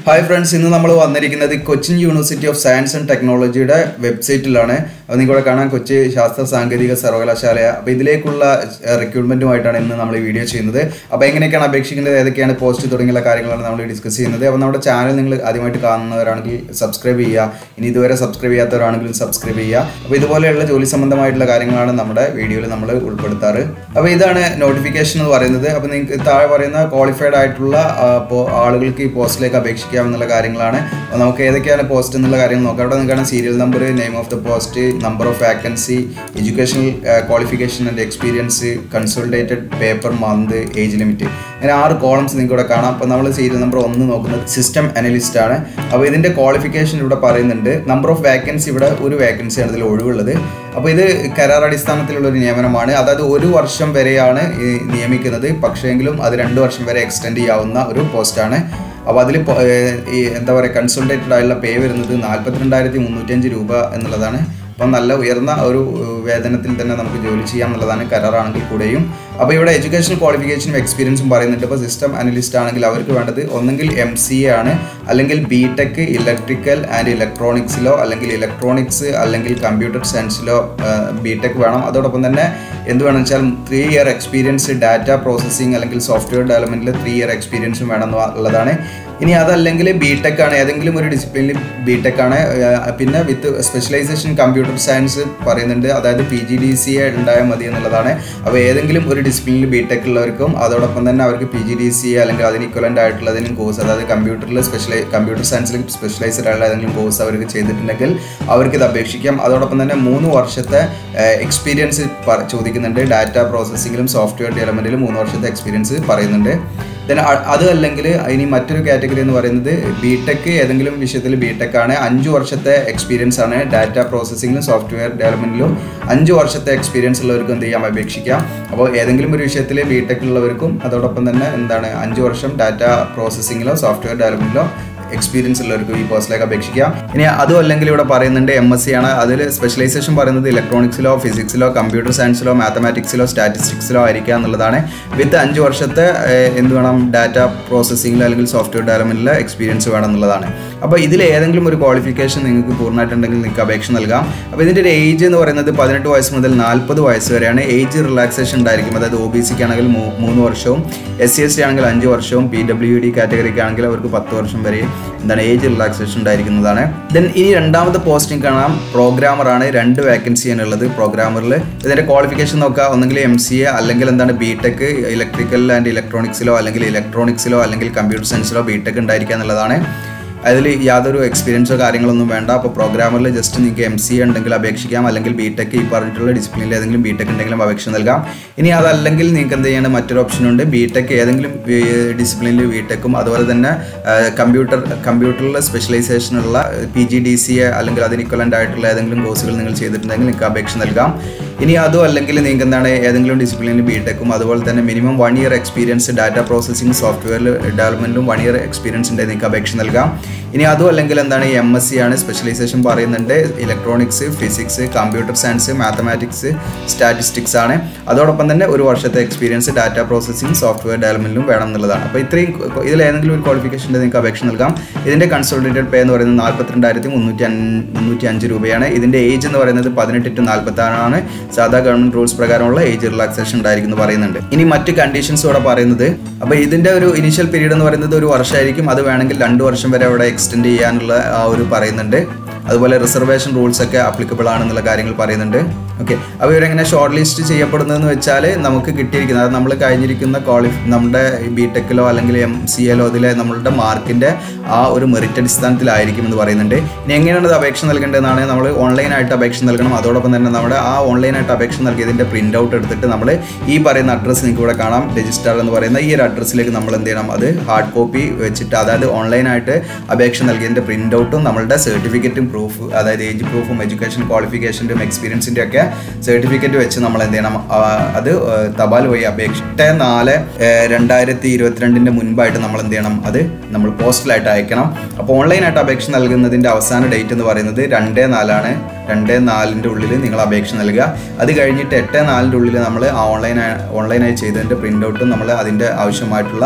hi friends ഇന്ന് നമ്മൾ വന്നിരിക്കുന്നത് Cochin university of science and ടെക്നോളജിയുടെ വെബ്സൈറ്റിലാണ് അപ്പോൾ നിങ്ങൾക്കിവിടെ കാണാൻ കൊച്ചി ശാസ്ത്ര സാങ്കേതിക സർവകലാശാല അപ്പോൾ ഇതിലേക്കുള്ള റിക്രൂട്ട്മെൻറ്റുമായിട്ടാണ് ഇന്ന് നമ്മൾ ഈ വീഡിയോ ചെയ്യുന്നത് അപ്പോൾ എങ്ങനെയൊക്കെയാണ് അപേക്ഷിക്കേണ്ടത് ഏതൊക്കെയാണ് പോസ്റ്റ് തുടങ്ങിയുള്ള കാര്യങ്ങളാണ് നമ്മൾ ഡിസ്കസ് ചെയ്യുന്നത് അപ്പോൾ നമ്മുടെ ചാനൽ നിങ്ങൾ ആദ്യമായിട്ട് കാണുന്നവരാണെങ്കിൽ സബ്സ്ക്രൈബ് ചെയ്യുക ഇനി ഇതുവരെ സബ്സ്ക്രൈബ് ചെയ്യാത്തവരാണെങ്കിലും സബ്സ്ക്രൈബ് ചെയ്യുക അപ്പോൾ ഇതുപോലെയുള്ള ജോലി സംബന്ധമായിട്ടുള്ള കാര്യങ്ങളാണ് നമ്മുടെ വീഡിയോയിൽ നമ്മൾ ഉൾപ്പെടുത്താറ് അപ്പോൾ ഇതാണ് നോട്ടിഫിക്കേഷൻ എന്ന് പറയുന്നത് അപ്പോൾ നിങ്ങൾക്ക് താഴെ പറയുന്ന ക്വാളിഫൈഡ് ആയിട്ടുള്ള ആ, പോ- ആളുകൾക്ക് ഈ പോസ്റ്റിലേക്ക് അപേക്ഷിക്കാമെന്നുള്ള കാര്യങ്ങളാണ് അപ്പോൾ നമുക്ക് ഏതൊക്കെയാണ് പോസ്റ്റ് എന്നുള്ള കാര്യങ്ങൾ നോക്കാം അവിടെ നിൽക്കുകയാണ് serial number name of the post number of vacancy educational qualification and experience consolidated pay per month age limit അങ്ങനെ ആറ് കോളംസ് നിങ്ങൾക്ക് ഇവിടെ കാണാം അപ്പോൾ നമ്മൾ സീരിയൽ നമ്പർ ഒന്ന് നോക്കുന്നത് സിസ്റ്റം അനലിസ്റ്റ് ആണ് അപ്പോൾ ഇതിൻ്റെ ക്വാളിഫിക്കേഷൻ ഇവിടെ പറയുന്നുണ്ട് നമ്പർ ഓഫ് വാക്കൻസി ഇവിടെ ഒരു വാക്കൻസിയാണ് ഇതിൽ ഒഴിവുള്ളത് അപ്പോൾ ഇത് കരാർ അടിസ്ഥാനത്തിലുള്ള ഒരു നിയമനമാണ് അതായത് ഒരു വർഷം വരെയാണ് ഈ നിയമിക്കുന്നത് പക്ഷേങ്കിലും അത് രണ്ട് വർഷം വരെ എക്സ്റ്റെൻഡ് ചെയ്യാവുന്ന ഒരു പോസ്റ്റാണ് അപ്പോൾ അതിൽ ഈ എന്താ പറയുക കൺസൾട്ടേറ്റഡ് ആയുള്ള പേ വരുന്നത് നാൽപ്പത്തിരണ്ടായിരത്തി മുന്നൂറ്റഞ്ച് രൂപ എന്നുള്ളതാണ് അപ്പം നല്ല ഉയർന്ന ഒരു ഏഹ്, വേതനത്തിൽ തന്നെ നമുക്ക് ജോലി ചെയ്യാം എന്നുള്ളതാണ് കരാറാണെങ്കിൽ കൂടെയും അപ്പോൾ ഇവിടെ എഡ്യൂക്കേഷൻ ക്വാളിഫിക്കേഷനും എക്സ്പീരിയൻസും പറയുന്നുണ്ട് ഇപ്പോൾ സിസ്റ്റം അനലിസ്റ്റ് ആണെങ്കിൽ അവർക്ക് വേണ്ടത് ഒന്നെങ്കിൽ എം സി എ ആണ് അല്ലെങ്കിൽ ബി ടെക് ഇലക്ട്രിക്കൽ ആൻഡ് ഇലക്ട്രോണിക്സിലോ അല്ലെങ്കിൽ ഇലക്ട്രോണിക്സ് അല്ലെങ്കിൽ കമ്പ്യൂട്ടർ സയൻസിലോ ബി ടെക് വേണം അതോടൊപ്പം തന്നെ എന്ത് വേണമെന്ന് വെച്ചാൽ three year experience data processing അല്ലെങ്കിൽ സോഫ്റ്റ്വെയർ ഡെവലപ്മെൻറ്റിൽ ത്രീ ഇയർ എക്സ്പീരിയൻസും വേണം എന്നുള്ളതാണ് ഇനി അതല്ലെങ്കിൽ ബി ടെക് ആണ് ഏതെങ്കിലും ഒരു ഡിസിപ്ലിനിൽ ബി ടെക് ആണ് ഏഹ് പിന്നെ വിത്ത് സ്പെഷ്യലൈസേഷൻ കമ്പ്യൂട്ടർ സയൻസ് പറയുന്നുണ്ട് അതായത് P G D C A ഉണ്ടായാൽ മതി എന്നുള്ളതാണ് അപ്പോൾ ഏതെങ്കിലും ഒരു ഡിസിപ്ലിനിൽ ബി ടെക് ഉള്ളവർക്കും അതോടൊപ്പം തന്നെ അവർക്ക് P G D C A അല്ലെങ്കിൽ അതിന് ഇക്വലൻ്റ് ആയിട്ടുള്ള ഏതെങ്കിലും കോഴ്സ് അതായത് കമ്പ്യൂട്ടറിൽ സ്പെഷ്യലൈ കമ്പ്യൂട്ടർ സയൻസിൽ സ്പെഷ്യലൈസ്ഡ് ആയിട്ടുള്ള ഏതെങ്കിലും കോഴ്സ് അവർക്ക് ചെയ്തിട്ടുണ്ടെങ്കിൽ അവർക്ക് ഇത് അപേക്ഷിക്കാം അതോടൊപ്പം തന്നെ മൂന്ന് വർഷത്തെ എക്സ്പീരിയൻസ് ചോദിക്കുന്നുണ്ട് ഡാറ്റ പ്രോസസ്സിങ്ങിലും സോഫ്റ്റ്വെയർ ഡെവലപ്മെൻറ്റിലും മൂന്ന് വർഷത്തെ എക്സ്പീരിയൻസ് പറയുന്നുണ്ട് ദെൻ അത് അല്ലെങ്കിൽ ഇനി മറ്റൊരു കാറ്റഗറി എന്ന് പറയുന്നത് ബി ടെക് ഏതെങ്കിലും വിഷയത്തിൽ ബി ടെക് ആണ് അഞ്ച് വർഷത്തെ എക്സ്പീരിയൻസ് ആണ് ഡാറ്റ പ്രോസസ്സിങ്ങിലും സോഫ്റ്റ്വെയർ ഡെവലപ്മെൻറ്റിലും അഞ്ച് വർഷത്തെ എക്സ്പീരിയൻസ് ഉള്ളവർക്കും എന്ത് ചെയ്യാം അപേക്ഷിക്കാം അപ്പോൾ ഏതെങ്കിലും ഒരു വിഷയത്തിൽ ബി ടെക് ഉള്ളവർക്കും അതോടൊപ്പം തന്നെ എന്താണ് അഞ്ച് വർഷം ഡാറ്റ പ്രോസസ്സിങ്ങിലോ സോഫ്റ്റ്വെയർ ഡെവലപ്മെൻറ്റിലോ എക്സ്പീരിയൻസ് ഉള്ളവർക്ക് ഈ പോസ്റ്റിലേക്ക് അപേക്ഷിക്കാം ഇനി അതും അല്ലെങ്കിൽ ഇവിടെ പറയുന്നുണ്ട് എം എസ് സി ആണ് അതിൽ സ്പെഷ്യലൈസേഷൻ പറയുന്നത് ഇലക്ട്രോണിക്സിലോ ഫിസിക്സിലോ കമ്പ്യൂട്ടർ സയൻസിലോ മാത്തമാറ്റിക്സിലോ സ്റ്റാറ്റിസ്റ്റിക്സിലോ ആയിരിക്കുക എന്നുള്ളതാണ് വിത്ത് അഞ്ച് വർഷത്തെ ഏഹ്, എന്ത് വേണം ഡാറ്റ പ്രോസസ്സിങ്ങിലോ അല്ലെങ്കിൽ സോഫ്റ്റ്വെയർ ഡെവലപ്മെൻറ്റിലോ എക്സ്പീരിയൻസ് വേണം എന്നുള്ളതാണ് അപ്പോൾ ഇതിൽ ഏതെങ്കിലും ഒരു ക്വാളിഫിക്കേഷൻ നിങ്ങൾക്ക് പൂർണ്ണമായിട്ടുണ്ടെങ്കിൽ നിങ്ങൾക്ക് അപേക്ഷ നൽകാം അപ്പോൾ ഇതിൻ്റെ ഒരു ഏജ് എന്ന് പറയുന്നത് പതിനെട്ട് വയസ്സ് മുതൽ നാൽപ്പത് വയസ്സ് വരെയാണ് ഏജ് റിലാക്സേഷൻ ഉണ്ടായിരിക്കും അതായത് ഒ ബി സിക്ക് ആണെങ്കിൽ മൂ- മൂന്ന് വർഷവും എസ് സി എസ് ടി ആണെങ്കിൽ അഞ്ച് വർഷവും പി ഡബ്ല്യു ഡി കാറ്റഗറിക്ക് ആണെങ്കിൽ അവർക്ക് പത്ത് വർഷം വരെ എന്താണ് ഏജ് റിലാക്സേഷൻ ഉണ്ടായിരിക്കുന്നതാണ് ദെൻ ഇനി രണ്ടാമത്തെ പോസ്റ്റിംഗ് കാണാം പ്രോഗ്രാമർ ആണ് രണ്ട് വേക്കൻസിയാണ് ഉള്ളത് പ്രോഗ്രാമറിൽ ഇതിൻ്റെ ക്വാളിഫിക്കേഷൻ നോക്കുക ഒന്നെങ്കിൽ എം സി എ അല്ലെങ്കിൽ എന്താണ് ബി ടെക് ഇലക്ട്രിക്കൽ ആൻഡ് ഇലക്ട്രോണിക്സിലോ അല്ലെങ്കിൽ ഇലക്ട്രോണിക്സിലോ അല്ലെങ്കിൽ കമ്പ്യൂട്ടർ സയൻസിലോ ബി ടെക് ഉണ്ടായിരിക്കുക എന്നുള്ളതാണ് അതിൽ യാതൊരു എക്സ്പീരിയൻസോ കാര്യങ്ങളൊന്നും വേണ്ട അപ്പോൾ പ്രോഗ്രാമറിൽ ജസ്റ്റ് നിങ്ങൾക്ക് എം സി ഉണ്ടെങ്കിൽ അപേക്ഷിക്കാം അല്ലെങ്കിൽ ബി ടെക് ഈ പറഞ്ഞിട്ടുള്ള ഡിസിപ്ലിനിൽ ഏതെങ്കിലും ബി ടെക് ഉണ്ടെങ്കിലും അപേക്ഷ നൽകാം ഇനി അതല്ലെങ്കിൽ നിങ്ങൾക്ക് എന്ത് ചെയ്യേണ്ട മറ്റൊരു ഓപ്ഷൻ ഉണ്ട് ബി ടെക് ഏതെങ്കിലും ഡിസിപ്ലിനിൽ ബി ടെക്കും അതുപോലെ തന്നെ കമ്പ്യൂട്ടർ കമ്പ്യൂട്ടറിൽ സ്പെഷ്യലൈസേഷനുള്ള P G D C A അല്ലെങ്കിൽ അതിന് ഇക്വലൻ്റ് ആയിട്ടുള്ള ഏതെങ്കിലും കോഴ്സുകൾ നിങ്ങൾ ചെയ്തിട്ടുണ്ടെങ്കിൽ നിങ്ങൾക്ക് അപേക്ഷ നൽകാം ഇനി അതും അല്ലെങ്കിൽ നിങ്ങൾക്ക് എന്താണ് ഏതെങ്കിലും ഡിസിപ്ലിനിൽ ബി ടെക്കും അതുപോലെ തന്നെ minimum one year experience data processing software ഡെവലപ്മെൻറ്റും വൺ ഇയർ എക്സ്പീരിയൻസ് ഉണ്ടെങ്കിൽ നിങ്ങൾക്ക് അപേക്ഷ നൽകാം ഇനി അതും അല്ലെങ്കിൽ എന്താണ് എം എസ് സി ആണ് സ്പെഷ്യലൈസേഷൻ പറയുന്നുണ്ട് electronics physics computer science mathematics statistics ആണ് അതോടൊപ്പം തന്നെ ഒരു വർഷത്തെ എക്സ്പീരിയൻസ് ഡാറ്റ പ്രോസസ്സിംഗ് സോഫ്റ്റ്വെയർ ഡെവലപ്മെൻറ്റിലും വേണം എന്നുള്ളതാണ് അപ്പോൾ ഇത്രയും ഇതിൽ ഏതെങ്കിലും ഒരു ക്വാളിഫിക്കേഷൻ ഉണ്ടെങ്കിൽ നിങ്ങൾക്ക് അപേക്ഷ നൽകാം ഇതിൻ്റെ കൺസോൾട്ടേറ്റഡ് പേ എന്ന് പറയുന്നത് നാൽപ്പത്തിരണ്ടായിരത്തി മുന്നൂറ്റി മുന്നൂറ്റി അഞ്ച് രൂപയാണ് ഇതിൻ്റെ ഏജ് എന്ന് പറയുന്നത് പതിനെട്ട് ടു നാൽപ്പത്തി ആറാണ് സാധാ ഗവൺമെൻറ് റൂൾസ് പ്രകാരമുള്ള ഏജ് റിലാക്സേഷൻ ഉണ്ടായിരിക്കും എന്ന് പറയുന്നുണ്ട് ഇനി മറ്റ് കണ്ടീഷൻസ് ഇവിടെ പറയുന്നത് അപ്പോൾ ഇതിൻ്റെ ഒരു ഇനീഷ്യൽ പീരീഡ് എന്ന് പറയുന്നത് ഒരു വർഷമായിരിക്കും അത് വേണമെങ്കിൽ രണ്ട് വർഷം വരെ അവിടെ എക്സ്റ്റെൻഡ് ചെയ്യാനുള്ള ആ ഒരു പറയുന്നുണ്ട് അതുപോലെ റിസർവേഷൻ റൂൾസ് ഒക്കെ അപ്ലിക്കബിൾ ആണെന്നുള്ള കാര്യങ്ങൾ പറയുന്നുണ്ട് ഓക്കെ അപ്പോൾ ഇവരെങ്ങനെ ഷോർട്ട് ലിസ്റ്റ് ചെയ്യപ്പെടുന്നതെന്ന് വെച്ചാൽ നമുക്ക് കിട്ടിയിരിക്കുന്നത് അത് നമ്മൾ കഴിഞ്ഞിരിക്കുന്ന ക്വാളി നമ്മുടെ ബി ടെക്കിലോ അല്ലെങ്കിൽ എം സി എലോ അതിലെ നമ്മളുടെ മാർക്കിൻ്റെ ആ ഒരു മെറിറ്റ് അടിസ്ഥാനത്തിലായിരിക്കും എന്ന് പറയുന്നുണ്ട് ഇനി എങ്ങനെയാണ് ഇത് അപേക്ഷ നൽകേണ്ടതെന്നാണ് നമ്മൾ ഓൺലൈനായിട്ട് അപേക്ഷ നൽകണം അതോടൊപ്പം തന്നെ നമ്മുടെ ആ ഓൺലൈനായിട്ട് അപേക്ഷ നൽകിയതിൻ്റെ പ്രിൻ്റ് ഔട്ട് എടുത്തിട്ട് നമ്മൾ ഈ പറയുന്ന അഡ്രസ്സ് നിങ്ങൾക്ക് ഇവിടെ കാണാം രജിസ്റ്റർ എന്ന് പറയുന്ന ഈ ഒരു അഡ്രസ്സിലേക്ക് നമ്മൾ എന്ത് ചെയ്യണം അത് ഹാർഡ് കോപ്പി വെച്ചിട്ട് അതായത് ഓൺലൈനായിട്ട് അപേക്ഷ നൽകിയതിൻ്റെ പ്രിൻ്റ് ഔട്ടും നമ്മളുടെ സർട്ടിഫിക്കറ്റും പ്രൂഫ് അതായത് ഏജ് പ്രൂഫും എഡ്യൂക്കേഷൻ ക്വാളിഫിക്കേഷൻ്റെയും എക്സ്പീരിയൻസിൻ്റെ ഒക്കെ സർട്ടിഫിക്കറ്റ് വെച്ച് നമ്മൾ എന്ത് ചെയ്യണം ആ, അത് ആ, തപാൽ വഴി അപേക്ഷ എട്ട് നാല് രണ്ടായിരത്തി ഇരുപത്തിരണ്ടിൻ്റെ മുൻപായിട്ട് നമ്മൾ എന്ത് ചെയ്യണം അത് നമ്മൾ പോസ്റ്റലായിട്ട് അയക്കണം അപ്പോൾ ഓൺലൈനായിട്ട് അപേക്ഷ നൽകുന്നതിൻ്റെ അവസാന ഡേറ്റ് എന്ന് പറയുന്നത് രണ്ട് നാലാണ് രണ്ട് നാലിൻ്റെ ഉള്ളിൽ നിങ്ങൾ അപേക്ഷ നൽകുക അത് കഴിഞ്ഞിട്ട് എട്ട് നാലിൻ്റെ ഉള്ളിൽ നമ്മൾ ആ ഓൺലൈൻ ഓൺലൈനായി ചെയ്തതിൻ്റെ പ്രിൻ്റ് ഔട്ടും നമ്മൾ അതിൻ്റെ ആവശ്യമായിട്ടുള്ള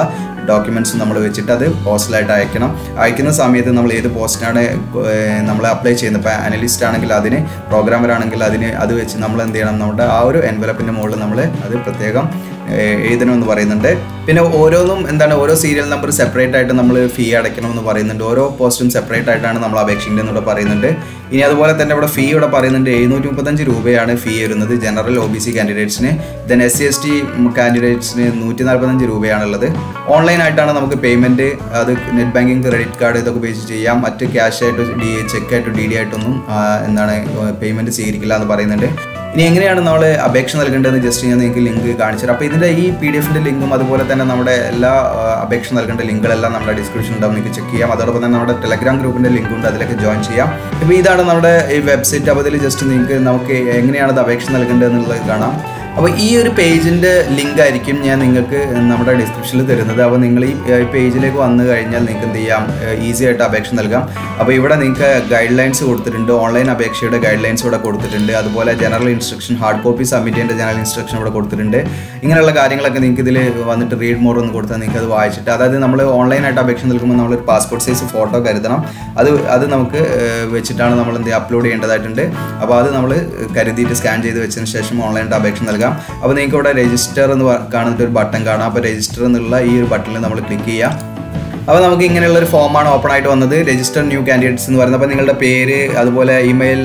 ഡോക്യുമെൻറ്റ്സും നമ്മൾ വെച്ചിട്ട് അത് പോസ്റ്റലായിട്ട് അയക്കണം അയക്കുന്ന സമയത്ത് നമ്മൾ ഏത് പോസ്റ്റിനാണ് നമ്മൾ അപ്ലൈ ചെയ്യുന്നത് ഇപ്പോൾ അനലിസ്റ്റ് ആണെങ്കിൽ അതിന് പ്രോഗ്രാമർ ആണെങ്കിൽ അതിന് അത് വെച്ച് നമ്മൾ എന്ത് ചെയ്യണം നമ്മുടെ ആ ഒരു എൻവലപ്പിൻ്റെ മുകളിൽ നമ്മൾ അത് പ്രത്യേകം ഏഹ് എഴുതണമെന്ന് പറയുന്നുണ്ട് പിന്നെ ഓരോന്നും എന്താണ് ഓരോ സീരിയൽ നമ്പർ സെപ്പറേറ്റ് ആയിട്ട് നമ്മൾ ഫീ അടയ്ക്കണമെന്ന് പറയുന്നുണ്ട് ഓരോ പോസ്റ്റും സെപ്പറേറ്റ് ആയിട്ടാണ് നമ്മൾ അപേക്ഷിക്കേണ്ടതെന്ന് ഇവിടെ പറയുന്നുണ്ട് ഇനി അതുപോലെ തന്നെ ഇവിടെ ഫീ ഇവിടെ പറയുന്നുണ്ട് എഴുന്നൂറ്റി മുപ്പത്തഞ്ച് രൂപയാണ് ഫീ വരുന്നത് ജനറൽ ഒ ബി സി കാൻഡിഡേറ്റ്സിന് then S C S T കാൻഡിഡേറ്റ്സിന് നൂറ്റി നാൽപ്പത്തഞ്ച് രൂപയാണുള്ളത് ഓൺലൈനായിട്ടാണ് നമുക്ക് പേയ്മെൻറ്റ് അത് നെറ്റ് ബാങ്കിങ് ക്രെഡിറ്റ് കാർഡ് ഇതൊക്കെ ഉപയോഗിച്ച് ചെയ്യാം മറ്റ് ക്യാഷ് ആയിട്ട് ഡി ചെക്ക് ആയിട്ട് ഡി ഡി ആയിട്ടൊന്നും ആ, എന്താണ് പേയ്മെൻറ്റ് സ്വീകരിക്കില്ല എന്ന് പറയുന്നുണ്ട് ഇനി എങ്ങനെയാണ് നമ്മൾ അപേക്ഷ നൽകേണ്ടതെന്ന് ജസ്റ്റ് ഞാൻ നിങ്ങൾക്ക് ലിങ്ക് കാണിച്ചു തരാം അപ്പോൾ ഇതിൻ്റെ ഈ പി ഡി എഫിൻ്റെ ലിങ്കും അതുപോലെ തന്നെ നമ്മുടെ എല്ലാ ആ, അപേക്ഷ നൽകേണ്ട ലിങ്കുകളെല്ലാം നമ്മുടെ ഡിസ്ക്രിപ്ഷൻ ഉണ്ടാവും നിങ്ങൾക്ക് ചെക്ക് ചെയ്യാം അതോടൊപ്പം തന്നെ നമ്മുടെ ടെലഗ്രാം ഗ്രൂപ്പിൻ്റെ ലിങ്ക് ഉണ്ട് അതിലേക്ക് ജോയിൻ ചെയ്യാം ഇപ്പോൾ ഇതാണ് നമ്മുടെ ഈ വെബ്സൈറ്റ് അപ്പോൾ അതിൽ ജസ്റ്റ് നിങ്ങൾക്ക് നമുക്ക് എങ്ങനെയാണ് ഇത് അപേക്ഷ നൽകേണ്ടത് എന്നുള്ളത് കാണാം അപ്പോൾ ഈ ഒരു പേജിൻ്റെ ലിങ്ക് ആയിരിക്കും ഞാൻ നിങ്ങൾക്ക് നമ്മുടെ ഡിസ്ക്രിപ്ഷനിൽ തരുന്നത് അപ്പോൾ നിങ്ങൾ ഈ പേജിലേക്ക് വന്നു കഴിഞ്ഞാൽ നിങ്ങൾക്ക് എന്ത് ചെയ്യാം ഈസി ആയിട്ട് അപേക്ഷ നൽകാം അപ്പോൾ ഇവിടെ നിങ്ങൾക്ക് ഗൈഡ് ലൈൻസ് കൊടുത്തിട്ടുണ്ട് ഓൺലൈൻ അപേക്ഷയുടെ ഗൈഡ് ലൈൻസ് ഇവിടെ കൊടുത്തിട്ടുണ്ട് അതുപോലെ general instruction hard copy submit ചെയ്യേണ്ട ജനറൽ ഇൻസ്ട്രക്ഷൻ ഇവിടെ കൊടുത്തിട്ടുണ്ട് ഇങ്ങനെയുള്ള കാര്യങ്ങളൊക്കെ നിങ്ങൾക്ക് ഇതിൽ വന്നിട്ട് റീഡ് മോർ എന്ന് കൊടുത്താൽ നിങ്ങൾക്ക് അത് വായിച്ചിട്ട് അതായത് നമ്മൾ ഓൺലൈനായിട്ട് അപേക്ഷ നൽകുമ്പോൾ നമ്മളൊരു പാസ്പോർട്ട് സൈസ് ഫോട്ടോ കരുതണം അത് അത് നമുക്ക് ഏഹ്, വെച്ചിട്ടാണ് നമ്മൾ എന്ത് അപ്ലോഡ് ചെയ്യേണ്ടതായിട്ടുണ്ട് അപ്പോൾ അത് നമ്മൾ കരുതിയിട്ട് സ്കാൻ ചെയ്ത് വെച്ചതിന് ശേഷം ഓൺലൈനായിട്ട് അപേക്ഷ നൽകാം അപ്പോൾ നിങ്ങൾക്ക് ഇവിടെ രജിസ്റ്റർ എന്ന് പ- കാണുന്ന ഒരു ബട്ടൺ കാണാം അപ്പോൾ രജിസ്റ്റർ എന്നുള്ള ഈ ഒരു ബട്ടണിൽ നമ്മൾ ക്ലിക്ക് ചെയ്യാം അപ്പോൾ നമുക്ക് ഇങ്ങനെയുള്ള ഒരു ഫോമാണ് ഓപ്പൺ ആയിട്ട് വന്നത് രജിസ്റ്റർ ന്യൂ കാൻഡിഡേറ്റ്സ് എന്ന് പറയുന്നത് അപ്പോൾ നിങ്ങളുടെ പേര് അതുപോലെ ഇമെയിൽ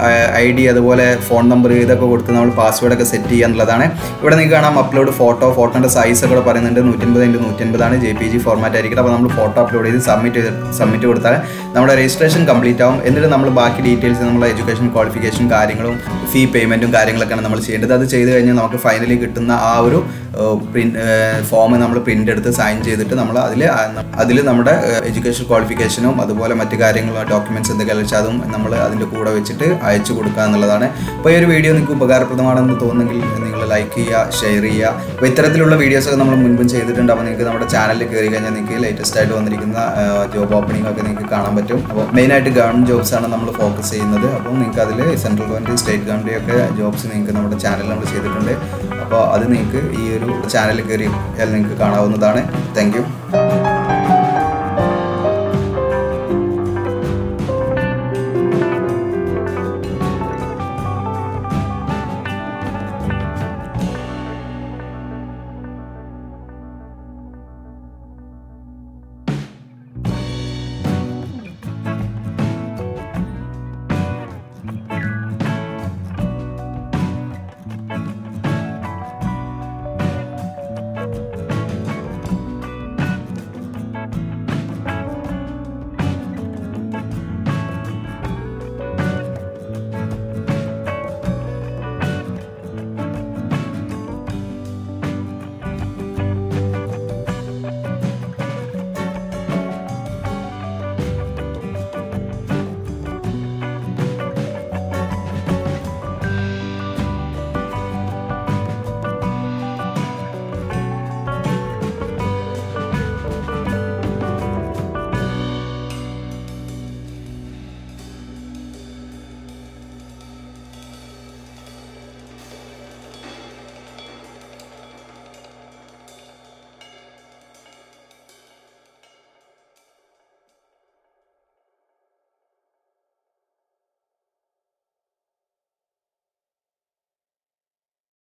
ഐ ഡി അതുപോലെ ഫോൺ നമ്പർ ഇതൊക്കെ കൊടുത്ത് നമ്മൾ പാസ്വേഡ് ഒക്കെ സെറ്റ് ചെയ്യുക എന്നുള്ളതാണ് ഇവിടെ നിങ്ങൾക്ക് കാണാം അപ്ലോഡ് ഫോട്ടോ ഫോട്ടോൻ്റെ സൈസ് ഒക്കെ ഇവിടെ പറയുന്നുണ്ട് നൂറ്റൻപത് ഇൻറ്റു നൂറ്റൻപതാണ് ജെ പി ജി ഫോർമാറ്റ് ആയിരിക്കും അപ്പോൾ നമ്മൾ ഫോട്ടോ അപ്ലോഡ് ചെയ്ത് സബ്മിറ്റ് ചെയ്ത് സബ്മിറ്റ് കൊടുത്താൽ നമ്മുടെ രജിസ്ട്രേഷൻ കംപ്ലീറ്റ് ആവും എന്നിട്ട് നമ്മൾ ബാക്കി ഡീറ്റെയിൽസ് നമ്മുടെ എഡ്യൂക്കേഷൻ ക്വാളിഫിക്കേഷൻ കാര്യങ്ങളും ഫീ പേയ്മെൻറ്റും കാര്യങ്ങളൊക്കെയാണ് നമ്മൾ ചെയ്യേണ്ടത് അത് ചെയ്ത് കഴിഞ്ഞാൽ നമുക്ക് ഫൈനലി കിട്ടുന്ന ആ ഒരു പ്രിന്റ് ഫോം നമ്മൾ പ്രിന്റ് എടുത്ത് സൈൻ ചെയ്തിട്ട് നമ്മൾ അതിൽ അതിൽ നമ്മുടെ എഡ്യൂക്കേഷൻ ക്വാളിഫിക്കേഷനും അതുപോലെ മറ്റു കാര്യങ്ങളും ഡോക്യുമെന്റ്സ് എന്തൊക്കെയാണെന്ന് വെച്ചാൽ അതും നമ്മൾ അതിൻ്റെ കൂടെ വെച്ചിട്ട് അയച്ചു കൊടുക്കുക എന്നുള്ളതാണ് അപ്പോൾ ഈ ഒരു വീഡിയോ നിങ്ങൾക്ക് ഉപകാരപ്രദമാണെന്ന് തോന്നുന്നെങ്കിൽ നിങ്ങൾ ലൈക്ക് ചെയ്യുക ഷെയർ ചെയ്യുക അപ്പോൾ ഇത്തരത്തിലുള്ള വീഡിയോസൊക്കെ നമ്മൾ മുൻപും ചെയ്തിട്ടുണ്ട് അപ്പോൾ നിങ്ങൾക്ക് നമ്മുടെ ചാനലിൽ കയറി കഴിഞ്ഞാൽ നിങ്ങൾക്ക് ലേറ്റസ്റ്റ് ആയിട്ട് വന്നിരിക്കുന്ന ജോബ് ഓപ്പണിംഗ് ഒക്കെ നിങ്ങൾക്ക് കാണാൻ പറ്റും അപ്പോൾ മെയിനായിട്ട് ഗവൺമെൻറ് ജോബ്സ് ആണ് നമ്മൾ ഫോക്കസ് ചെയ്യുന്നത് അപ്പോൾ നിങ്ങൾക്ക് അതിൽ സെൻട്രൽ ഗവൺമെൻറ് സ്റ്റേറ്റ് ഗവൺമെൻറ് ഒക്കെ ജോബ്സ് നിങ്ങൾക്ക് നമ്മുടെ ചാനലിൽ നമ്മൾ ചെയ്തിട്ടുണ്ട് അപ്പോൾ അത് നിങ്ങൾക്ക് ഈ ഒരു ചാനലിൽ കയറി നിങ്ങൾക്ക് കാണാവുന്നതാണ് താങ്ക് യു